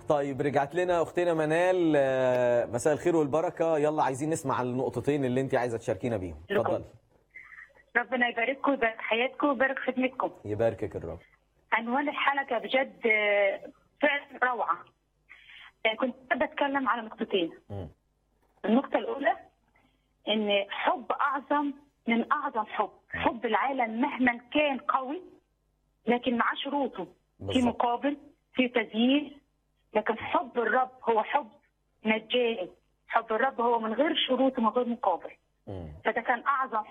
طيب رجعت لنا اختنا منال آه، مساء الخير والبركه يلا عايزين نسمع النقطتين اللي انت عايزه تشاركينا بيهم شكراً. اتفضلي ربنا يبارككم ويبارك حياتكم ويبارك خدمتكم يباركك الرب عنوان الحلقه بجد آه، فعلا روعه آه، كنت بتكلم على نقطتين مم. النقطه الاولى ان حب اعظم من اعظم حب حب العالم مهما كان قوي لكن مع شروطه في بالظبط. مقابل في تزيين لكن حب الرب هو حب مجاني حب الرب هو من غير شروط ومن غير مقابل مم. فده كان اعظم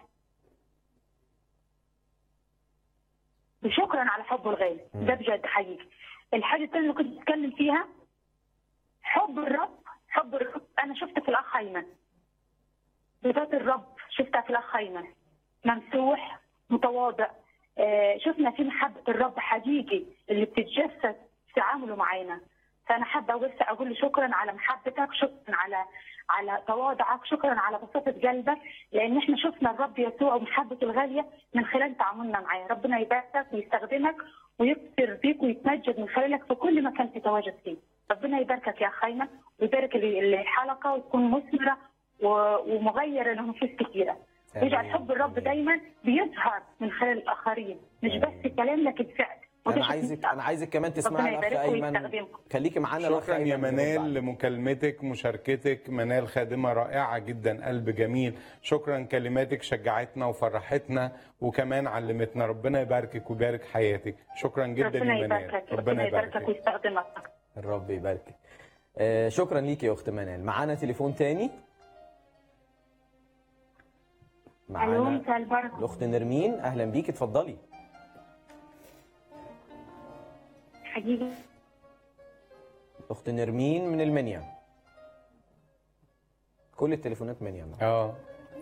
وشكرا على حبه الغالي ده بجد حقيقي الحاجه الثانيه اللي كنت بتكلم فيها حب الرب حب الرب انا شفت في الاخ ايمن صفات الرب شفتها في الاخ ايمن ممسوح متواضع آه، شفنا في محبه الرب حقيقي اللي بتتجسد في تعامله معانا فانا حابه بس اقول له شكرا على محبتك شكرا على على تواضعك شكرا على بساطه قلبك لان احنا شفنا الرب يسوع ومحبته الغاليه من خلال تعاملنا معاه ربنا يباركك ويستخدمك ويكثر بيك ويتمجد من خلالك في كل مكان تتواجد فيه ربنا يباركك يا اخ ايمن ويبارك ال- الحلقه وتكون مثمره و- ومغيره لنفوس كثيره آمين. يجعل حب الرب آمين. دايما بيظهر من خلال الاخرين مش بس كلام لكن فعل وده انا شيء عايزك مستقبل. انا عايزك كمان تسمعي ربنا الاخ يباركه ايمن ويستخدمكم. خليكي معانا الأخ شكرا يا أيمن ونرد منال عليك. لمكالمتك مشاركتك منال خادمة رائعة جدا قلب جميل شكرا كلماتك شجعتنا وفرحتنا وكمان علمتنا ربنا يباركك ويبارك حياتك شكرا جدا ربنا يا منال يباركك ربنا يباركك ويستخدمك الرب يباركك آه، شكرا ليك يا اخت منال معانا تليفون تاني الو معانا مساء البركه الاخت نرمين اهلا بيك اتفضلي حقيقي اخت نرمين من المنيا كل التليفونات منيا النهاردة. اه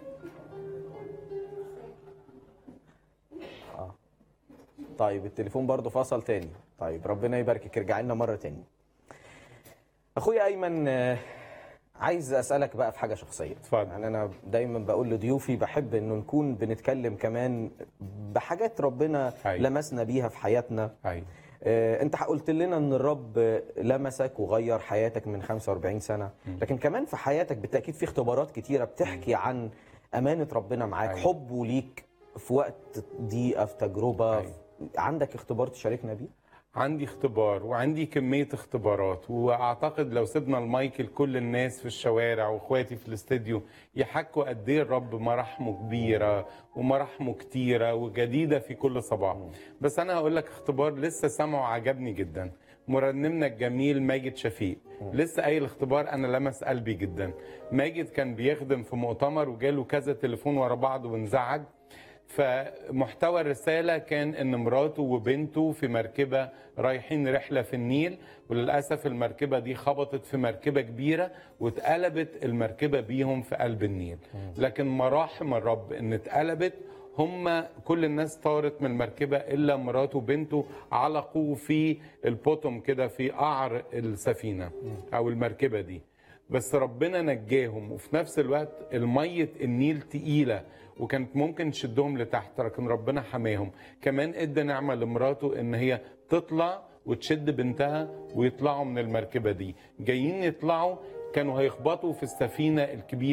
طيب التليفون برضه فصل تاني طيب ربنا يباركك ارجع لنا مره تاني اخويا ايمن آه، عايز اسالك بقى في حاجه شخصيه اتفضل. يعني انا دايما بقول لضيوفي بحب انه نكون بنتكلم كمان بحاجات ربنا أيوة. لمسنا بيها في حياتنا ايوه آه، انت قلت لنا ان الرب لمسك وغير حياتك من 45 سنه لكن كمان في حياتك بالتاكيد في اختبارات كتيره بتحكي عن امانه ربنا معاك أيوة. حبه ليك في وقت ضيقه في تجربه أيوة. عندك اختبار تشاركنا بيه عندي اختبار وعندي كمية اختبارات واعتقد لو سيبنا المايك لكل الناس في الشوارع واخواتي في الاستديو يحكوا قد ايه الرب مراحمه كبيرة ومراحمه كتيرة وجديدة في كل صباح بس انا هقول لك اختبار لسه سامعه عجبني جدا مرنمنا الجميل ماجد شفيق لسه قايل اختبار انا لمس قلبي جدا ماجد كان بيخدم في مؤتمر وجاله كذا تليفون ورا بعض وانزعج فمحتوى الرسالة كان إن مراته وبنته في مركبة رايحين رحلة في النيل وللأسف المركبة دي خبطت في مركبة كبيرة واتقلبت المركبة بيهم في قلب النيل لكن مراحم الرب إن اتقلبت هم كل الناس طارت من المركبة إلا مراته وبنته علقوا في البوتوم كده في قعر السفينة أو المركبة دي بس ربنا نجاهم وفي نفس الوقت المية النيل تقيلة وكانت ممكن تشدهم لتحت لكن ربنا حماهم كمان ادى نعمة لمراته ان هي تطلع وتشد بنتها ويطلعوا من المركبة دي جايين يطلعوا كانوا هيخبطوا في السفينة الكبيرة